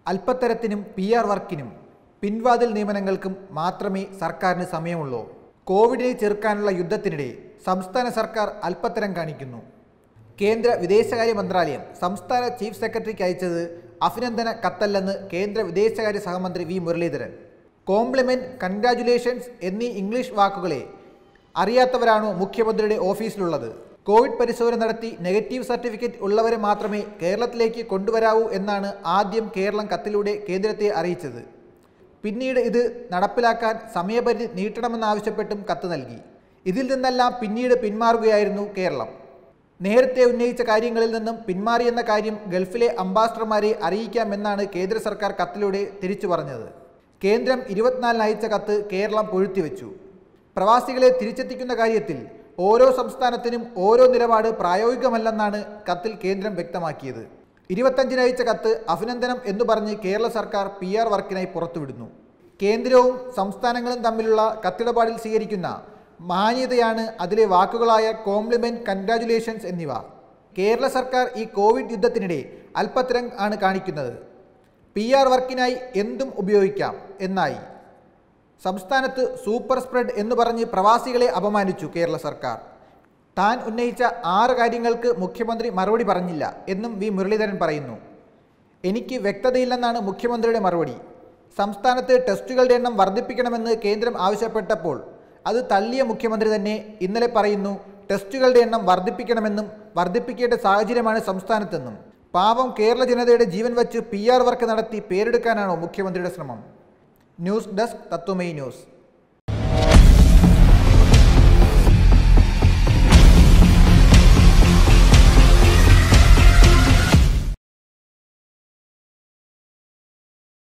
അല്പത്തരത്തിനും P R വർക്കിനും പിൻവാതിൽ നിയമനങ്ങൾക്കും മാത്രമേ സർക്കാരിന് സമയമുള്ളൂ കോവിഡിനെ ചെറുക്കാനുള്ള യുദ്ധത്തിനിടെ സംസ്ഥാന സർക്കാർ അല്പത്തരം കാണിക്കുന്നു കേന്ദ്ര വിദേശകാര്യ മന്ത്രാലയം സംസ്ഥാന ചീഫ് സെക്രട്ടറിക്ക് അയച്ചത് അഭിനന്ദന കത്തല്ലെന്ന് കേന്ദ്ര വിദേശകാര്യ സഹമന്ത്രി വി മുരളീധരൻ കോംപ്ലിമെന്റ് കൺഗ്രാറ്റുലേഷൻസ് എന്നീ ഇംഗ്ലീഷ് വാക്കുകളെ അറിയാത്തവരാണോ മുഖ്യമന്ത്രിയുടെ ഓഫീസിലുള്ളത് കോവിഡ് പരിശോധന നടത്തി നെഗറ്റീവ് സർട്ടിഫിക്കറ്റ് ഉള്ളവരെ മാത്രമേ കേരളത്തിലേക്ക് കൊണ്ടുവരാവൂ എന്നാണ് ആദ്യം കേരളം കത്തിലൂടെ കേന്ദ്രത്തെ അറിയിച്ചത് പിന്നീട് ഇത് നടപ്പിലാക്കാൻ സമയപരിധി നീട്ടണമെന്നാവശ്യപ്പെട്ടും കത്ത് നൽകി ഇതിൽ നിന്നെല്ലാം പിന്നീട് പിന്മാറുകയായിരുന്നു കേരളം നേരത്തെ ഉന്നയിച്ച കാര്യങ്ങളിൽ നിന്നും പിന്മാറിയെന്ന കാര്യം ഗൾഫിലെ അംബാസഡർമാരെ അറിയിക്കാമെന്നാണ് കേന്ദ്ര സർക്കാർ കത്തിലൂടെ തിരിച്ചു പറഞ്ഞത് കേന്ദ്രം ഇരുപത്തിനാലിന് അയച്ച കത്ത് കേരളം പൊഴുത്തിവെച്ചു പ്രവാസികളെ തിരിച്ചെത്തിക്കുന്ന കാര്യത്തിൽ ഓരോ സംസ്ഥാനത്തിനും ഓരോ നിലപാട് പ്രായോഗികമല്ലെന്നാണ് കത്തിൽ കേന്ദ്രം വ്യക്തമാക്കിയത് ഇരുപത്തഞ്ചിന് അയച്ച കത്ത് അഭിനന്ദനം എന്ന് പറഞ്ഞ് കേരള സർക്കാർ പി ആർ വർക്കിനായി പുറത്തുവിടുന്നു കേന്ദ്രവും സംസ്ഥാനങ്ങളും തമ്മിലുള്ള കത്തിടപാടിൽ സ്വീകരിക്കുന്ന മാന്യതയാണ് അതിലെ വാക്കുകളായ കോംപ്ലിമെന്റ് കൺഗ്രാറ്റുലേഷൻസ് എന്നിവ കേരള സർക്കാർ ഈ കോവിഡ് യുദ്ധത്തിനിടെ അല്പത്തരം ആണ് കാണിക്കുന്നത് പി ആർ വർക്കിനായി എന്തും ഉപയോഗിക്കാം എന്നായി സംസ്ഥാനത്ത് സൂപ്പർ സ്പ്രെഡ് എന്ന് പറഞ്ഞ് പ്രവാസികളെ അപമാനിച്ചു കേരള സർക്കാർ താൻ ഉന്നയിച്ച ആറ് കാര്യങ്ങൾക്ക് മുഖ്യമന്ത്രി മറുപടി പറഞ്ഞില്ല എന്നും വി മുരളീധരൻ പറയുന്നു എനിക്ക് വ്യക്തതയില്ലെന്നാണ് മുഖ്യമന്ത്രിയുടെ മറുപടി സംസ്ഥാനത്ത് ടെസ്റ്റുകളുടെ എണ്ണം വർദ്ധിപ്പിക്കണമെന്ന് കേന്ദ്രം ആവശ്യപ്പെട്ടപ്പോൾ അത് തള്ളിയ മുഖ്യമന്ത്രി തന്നെ ഇന്നലെ പറയുന്നു ടെസ്റ്റുകളുടെ എണ്ണം വർദ്ധിപ്പിക്കണമെന്നും വർദ്ധിപ്പിക്കേണ്ട സാഹചര്യമാണ് സംസ്ഥാനത്തെന്നും പാവം കേരള ജനതയുടെ ജീവൻ വച്ച് പി ആർ വർക്ക് നടത്തി പേരെടുക്കാനാണോ മുഖ്യമന്ത്രിയുടെ ശ്രമം ന്യൂസ് ഡെസ്ക് തത്വമൈ ന്യൂസ്